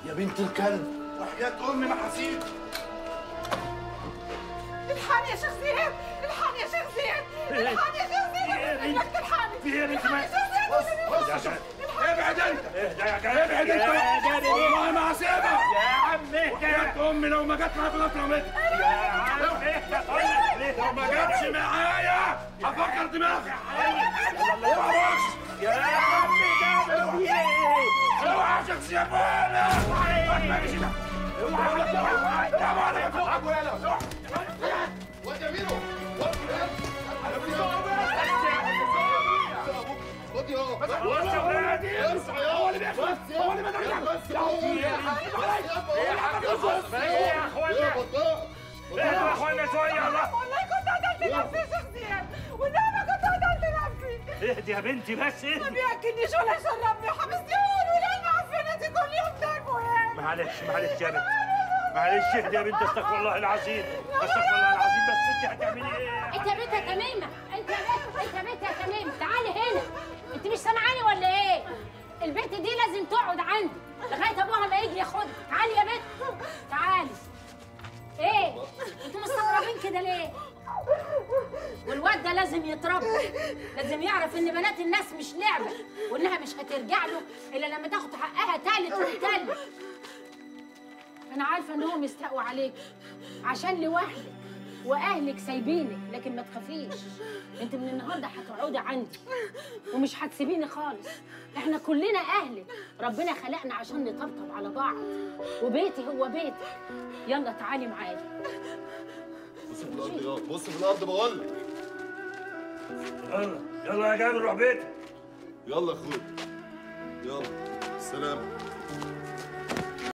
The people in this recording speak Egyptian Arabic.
يا بنت الكلب وحياة امي ما حسيت الحقني يا شيخ زياد الحقني يا شيخ زياد الحقني يا شيخ زياد ابنك تلحقني في ايه يا بنت الحقني يا شيخ زياد بص بص ابعد انت اهدى يا جاري ابعد انت والله ما هسيبها يا عم اهدى وحياة امي لو ما جت معايا في القطر رميتها يا عم اهدى لو ما جاتش معايا هفكر دماغي يا عم ده في ايه اوعى شخص يا بولا واد يا ميرو خد يا بص يا ولادي هو اللي بياكل هو اللي بياكل بس يا ايه يا اخوانا بطاء ايه يا اخوانا شويه الله والله كنت قتلت نفسي يا شيخ زياد وده انا كنت قتلت نفسي اهدي يا بنتي بس ما اهدي بياكلنيش ولا يشربني وحبسني والولاد معفنه دي كل يوم ضربه يعني معلش معلش يا بنت معلش اهدي يا بنت استغفر الله العظيم استغفر الله العظيم بس انت هتعملي ايه انت يا بنت يا تميمه انت يا بنت انت يا بنت يا تميمه تعالي هنا انت مش سامعاني ولا ايه البنت دي لازم تقعد عندي لغايه ابوها ما يجي ياخدها تعالي يا بنت تعالي ايه انتوا مستغربين كده ليه والواد ده لازم يتربى لازم يعرف ان بنات الناس مش لعبه وانها مش هترجع له الا لما تاخد حقها تالت وتالت انا عارفه انهم يستقوا عليك عشان لوحدك واهلك سايبينك لكن ما تخافيش انت من النهارده هتقعدي عندي ومش هتسيبيني خالص احنا كلنا اهلك ربنا خلقنا عشان نطبطب على بعض وبيتي هو بيتك يلا تعالي معايا بص في الارض يا بص في الارض بقول لك يلا يلا يا جابر روح بيتك يلا يا اخويا يلا سلام